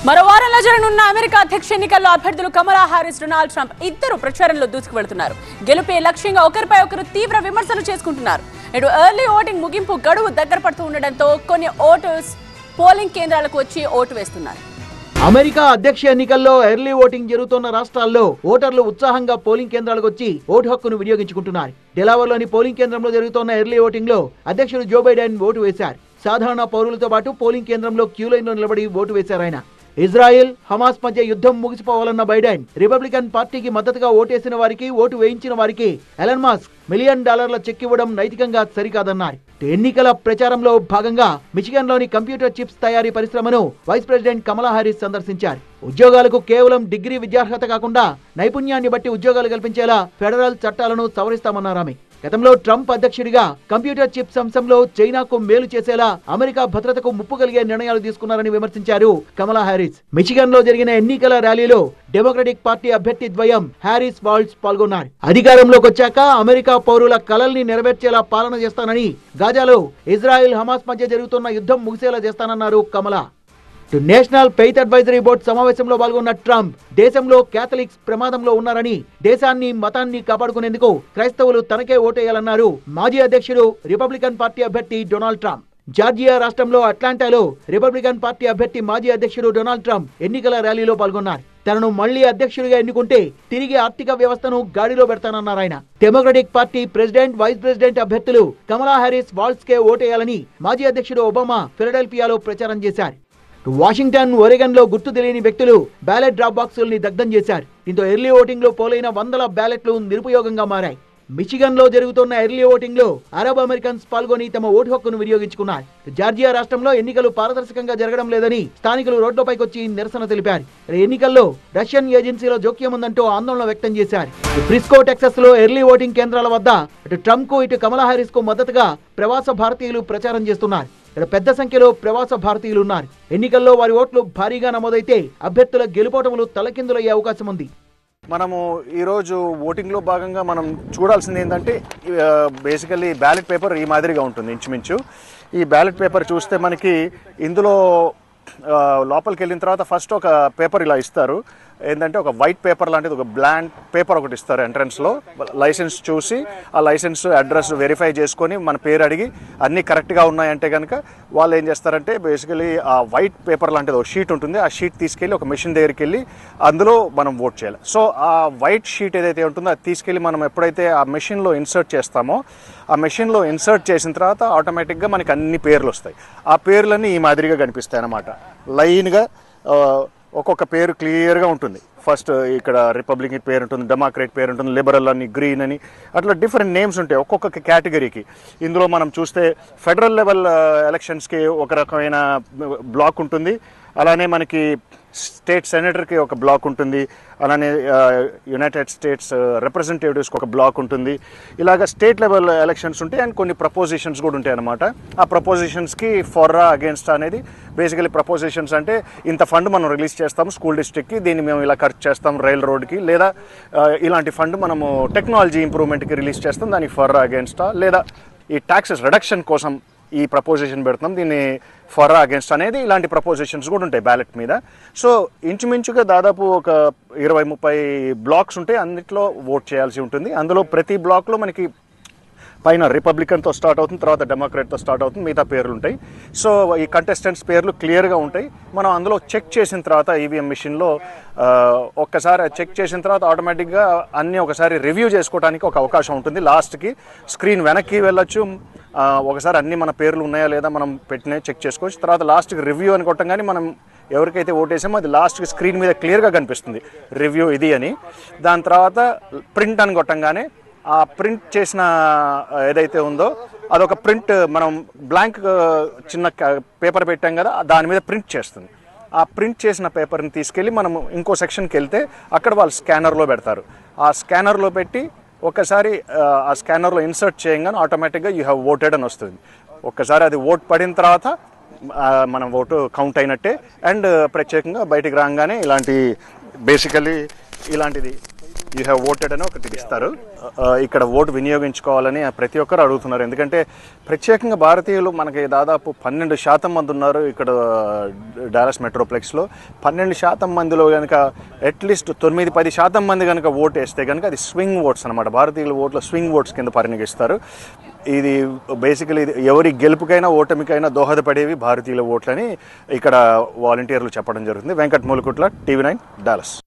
మరో వారంలో జరగనున్న అమెరికా అధ్యక్ష ఎన్నికల్లో అభ్యర్థులు కమలా హారిస్ డొనాల్డ్ ట్రంప్ ఇద్దరు ప్రచారంలో దూసుకు వెళుతున్నారు గెలుపే లక్ష్యంగా ఒకరిపై ఒకరు తీవ్ర విమర్శలు చేసుకుంటున్నారు ఇటు ఎర్లీ ఓటింగ్ ముగింపు గడువు దగ్గర పడుతూ ఉండడంతో కొన్ని ఓటర్స్ పోలింగ్ కేంద్రాలకు వచ్చి ఓటు వేస్తున్నారు అమెరికా అధ్యక్ష ఎన్నికల్లో ఎర్లీ ఓటింగ్ జరుగుతున్న రాష్ట్రాల్లో ఓటర్లు ఉత్సాహంగా పోలింగ్ కేంద్రాలకు వచ్చి ఓటు హక్కును వినియోగించుకుంటున్నారు డెలావర్లోని పోలింగ్ కేంద్రంలో జరుగుతున్న ఎర్లీ ఓటింగ్ లో అధ్యక్షుడు జో బైడెన్ ఓటు వేశారు సాధారణ పౌరులతో పాటు పోలింగ్ కేంద్రంలో క్యూ లైన్ లో నిలబడి ఓటు వేశారు ఆయన ఇజ్రాయెల్ హమాస్ మధ్య యుద్ధం ముగిసిపోవాలన్న బైడెన్ రిపబ్లికన్ పార్టీకి మద్దతుగా ఓటేసిన వారికి ఓటు వేయించిన వారికి ఎలన్ మాస్క్ మిలియన్ డాలర్ల చెక్ ఇవ్వడం నైతికంగా సరికాదన్నారు ఎన్నికల ప్రచారంలో భాగంగా మిచిగన్ లోని కంప్యూటర్ చిప్స్ తయారీ పరిశ్రమను వైస్ ప్రెసిడెంట్ కమలా హారిస్ సందర్శించారు ఉద్యోగాలకు కేవలం డిగ్రీ విద్యార్హత కాకుండా నైపుణ్యాన్ని బట్టి ఉద్యోగాలు కల్పించేలా ఫెడరల్ చట్టాలను సవరిస్తామన్నారు ఆమె గతంలో ట్రంప్ అధ్యక్షుడిగా కంప్యూటర్ చిప్స్ అంశంలో చైనాకు మేలు చేసేలా అమెరికా భద్రతకు ముప్పు కలిగే నిర్ణయాలు తీసుకున్నారని విమర్శించారు కమలా హ్యారిస్ మిచిగన్ లో జరిగిన ఎన్నికల ర్యాలీలో డెమోక్రటిక్ పార్టీ అభ్యర్థి ద్వయం హ్యారిస్ వాల్స్ పాల్గొన్నారు అధికారంలోకి వచ్చాక అమెరికా పౌరుల కలల్ని నెరవేర్చేలా పాలన చేస్తానని గాజాలో ఇజ్రాయెల్ హమాస్ మధ్య జరుగుతున్న యుద్ధం ముగిసేలా చేస్తానన్నారు Kamala to national faith advisory board సమావేశంలో పాల్గొన్న ట్రంప్ దేశంలో కేథలిక్స్ ప్రమాదంలో ఉన్నారని దేశాన్ని మతాన్ని కాపాడుకునేందుకు క్రైస్తవులు తనకే ఓటేయాలన్నారు మాజీ అధ్యక్షుడు రిపబ్లికన్ పార్టీ అభ్యర్థి డొనాల్డ్ ట్రంప్ జార్జియా రాష్ట్రంలో అట్లాంటాలో రిపబ్లికన్ పార్టీ అభ్యర్థి మాజీ అధ్యక్షుడు డొనాల్డ్ ట్రంప్ ఎన్నికల ర్యాలీలో పాల్గొన్నారు తనను మళ్లీ అధ్యక్షుడిగా ఎన్నుకుంటే తిరిగి ఆర్థిక వ్యవస్థను గాడిలో పెడతానన్నారు ఆయన Democratic party president vice president అభ్యర్థులు కమలా హ్యారిస్ వాల్స్ కే ఓటేయాలని మాజీ అధ్యక్షుడు ఒబామా ఫిలడెల్ఫియాలో ప్రచారం చేశారు వాషింగ్టన్ ఒరెగన్ లో గుర్తు తెలియని వ్యక్తులు బ్యాలెట్ డ్రాప్ బాక్సుల్ని దగ్ధం చేశారు దీంతో ఎర్లీ ఓటింగ్ లో పోలైన వందల బ్యాలెట్లు నిరుపయోగంగా మారాయి మిచిగన్ లో జరుగుతున్న ఎర్లీ ఓటింగ్ లో అరబ్ అమెరికన్స్ పాల్గొని తమ ఓటు హక్కును వినియోగించుకున్నారు జార్జియా రాష్ట్రంలో ఎన్నికలు పారదర్శకంగా జరగడం లేదని స్థానికులు రోడ్లపైకి వచ్చి నిరసన తెలిపారు ఎన్నికల్లో రష్యన్ ఏజెన్సీలో జోక్యం ఉందంటూ ఆందోళన వ్యక్తం చేశారు ఫ్రిస్కో టెక్సస్ లో ఎర్లీ ఓటింగ్ కేంద్రాల వద్ద అటు ట్రంప్ కు ఇటు కమలా హారిస్ కు మద్దతుగా ప్రవాస భారతీయులు ప్రచారం చేస్తున్నారు ఇక్కడ పెద్ద సంఖ్యలో ప్రవాస భారతీయులు ఉన్నారు ఎన్నికల్లో వారి ఓట్లు భారీగా నమోదైతే అభ్యర్థుల గెలుపోటములు తలకిందులయ్యే అవకాశం ఉంది మనము ఈరోజు ఓటింగ్లో భాగంగా మనం చూడాల్సింది ఏంటంటే బేసికల్లీ బ్యాలెట్ పేపర్ ఈ మాదిరిగా ఉంటుంది ఇంచుమించు ఈ బ్యాలెట్ పేపర్ చూస్తే మనకి ఇందులో ఆ, లోపలికి వెళ్ళిన తర్వాత ఫస్ట్ ఒక పేపర్ ఇలా ఇస్తారు ఏంటంటే ఒక వైట్ పేపర్ లాంటిది ఒక బ్లాంక్ పేపర్ ఒకటి ఇస్తారు ఎంట్రన్స్లో లైసెన్స్ చూసి ఆ లైసెన్స్ అడ్రస్ వెరిఫై చేసుకొని మన పేరు అడిగి అన్నీ కరెక్ట్గా ఉన్నాయంటే కనుక వాళ్ళు ఏం చేస్తారంటే బేసికలీ ఆ వైట్ పేపర్ లాంటిది ఒక షీట్ ఉంటుంది ఆ షీట్ తీసుకెళ్ళి ఒక మెషిన్ దగ్గరికి వెళ్ళి అందులో మనం ఓట్ చేయాలి సో ఆ వైట్ షీట్ ఏదైతే ఉంటుందో అది తీసుకెళ్ళి మనం ఎప్పుడైతే ఆ మెషిన్లో ఇన్సర్ట్ చేస్తామో ఆ మెషిన్లో ఇన్సర్ట్ చేసిన తర్వాత ఆటోమేటిక్గా మనకి అన్ని పేర్లు వస్తాయి ఆ పేర్లన్నీ ఈ మాదిరిగా కనిపిస్తాయి అన్నమాట లైన్గా ఆ, ఒక్కొక్క పేరు క్లియర్గా ఉంటుంది ఫస్ట్ ఇక్కడ రిపబ్లిక్ పేరు ఉంటుంది డెమోక్రేట్ పేరు ఉంటుంది లిబరల్ అని గ్రీన్ అని అట్లా డిఫరెంట్ నేమ్స్ ఉంటాయి ఒక్కొక్క కేటగిరీకి ఇందులో మనం చూస్తే ఫెడరల్ లెవెల్ ఎలక్షన్స్కి ఒక రకమైన బ్లాక్ ఉంటుంది అలానే మనకి స్టేట్ సెనేటర్కి ఒక బ్లాక్ ఉంటుంది అలానే యునైటెడ్ స్టేట్స్ రిప్రజెంటేటివ్స్కి ఒక బ్లాక్ ఉంటుంది ఇలాగ స్టేట్ లెవెల్ ఎలక్షన్స్ ఉంటాయి అండ్ కొన్ని ప్రపోజిషన్స్ కూడా ఉంటాయి అనమాట ఆ ప్రపోజిషన్స్కి ఫార్రా అగేన్స్ట్ అనేది బేసికలీ ప్రపోజిషన్స్ అంటే ఇంత ఫండ్ మనం రిలీజ్ చేస్తాం స్కూల్ డిస్ట్రిక్ట్కి దీన్ని మేము ఇలా ఖర్చు చేస్తాం రైల్ రోడ్కి లేదా ఆ, ఇలాంటి ఫండ్ మనము టెక్నాలజీ ఇంప్రూవ్మెంట్కి రిలీజ్ చేస్తాం దానికి ఫర్రా అగేన్స్టా లేదా ఈ ట్యాక్సెస్ రిడక్షన్ కోసం ఈ ప్రపోజిషన్ పెడుతున్నాం దీన్ని ఫర్ అగేన్స్ట్ అనేది ఇలాంటి ప్రపోజిషన్స్ కూడా ఉంటాయి బ్యాలెట్ మీద సో ఇంచుమించుగా దాదాపు ఒక ఇరవై ముప్పై బ్లాక్స్ ఉంటాయి అన్నిట్లో ఓట్ చేయాల్సి ఉంటుంది అందులో ప్రతి బ్లాక్లో మనకి పైన రిపబ్లికన్తో స్టార్ట్ అవుతుంది తర్వాత డెమోక్రాట్తో స్టార్ట్ అవుతుంది మిగతా పేర్లు ఉంటాయి సో ఈ కంటెస్టెంట్స్ పేర్లు క్లియర్గా ఉంటాయి మనం అందులో చెక్ చేసిన తర్వాత ఈవీఎం మిషన్లో ఒక్కసారి చెక్ చేసిన తర్వాత ఆటోమేటిక్గా అన్నీ ఒకసారి రివ్యూ చేసుకోవడానికి ఒక అవకాశం ఉంటుంది లాస్ట్కి స్క్రీన్ వెనక్కి వెళ్ళొచ్చు ఆ, ఒకసారి అన్ని మన పేర్లు ఉన్నాయా లేదా మనం పెట్టిన చెక్ చేసుకోవచ్చు తర్వాత లాస్ట్కి రివ్యూ అని కొట్టంగానే మనం ఎవరికైతే ఓటేసామో అది లాస్ట్కి స్క్రీన్ మీద క్లియర్గా కనిపిస్తుంది రివ్యూ ఇది అని దాని తర్వాత ప్రింట్ అని కొట్టంగానే ఆ ప్రింట్ చేసిన ఆ, ఏదైతే ఉందో అదొక ప్రింట్ మనం బ్లాంక్ ఆ, చిన్న పేపర్ పెట్టాం కదా దాని మీద ప్రింట్ చేస్తుంది ఆ ప్రింట్ చేసిన పేపర్ని తీసుకెళ్ళి మనం ఇంకో సెక్షన్కి వెళ్తే అక్కడ వాళ్ళు స్కానర్లో పెడతారు ఆ స్కానర్లో పెట్టి ఒక్కసారి ఆ, ఆ స్కానర్లో ఇన్సర్ట్ చేయగానే ఆటోమేటిక్గా యూ హ్యావ్ ఓటెడ్ అని వస్తుంది ఒక్కసారి అది ఓట్ పడిన తర్వాత ఆ, మనం ఓటు కౌంట్ అయినట్టే అండ్ ప్రత్యేకంగా బయటికి రాగానే ఇలాంటి బేసికలీ ఇలాంటిది యూ హ్యావ్ ఓటెడ్ అని ఒకటి ఇస్తారు ఆ, ఇక్కడ ఓటు వినియోగించుకోవాలని ప్రతి ఒక్కరు అడుగుతున్నారు ఎందుకంటే ప్రత్యేకంగా భారతీయులు మనకి దాదాపు పన్నెండు శాతం మంది ఉన్నారు ఇక్కడ డాలస్ మెట్రోప్లెక్స్లో పన్నెండు శాతం మందిలో కనుక అట్లీస్ట్ తొమ్మిది పది శాతం మంది కనుక ఓటు వేస్తే కనుక అది స్వింగ్ ఓట్స్ అనమాట భారతీయుల ఓట్లు స్వింగ్ ఓట్స్ కింద పరిగణిస్తారు ఇది బేసికలీ ఇది ఎవరి గెలుపుకైనా ఓటమికైనా దోహదపడేవి భారతీయుల ఓట్లని ఇక్కడ వాలంటీర్లు చెప్పడం జరుగుతుంది Venkat Mulakutla TV nine Dallas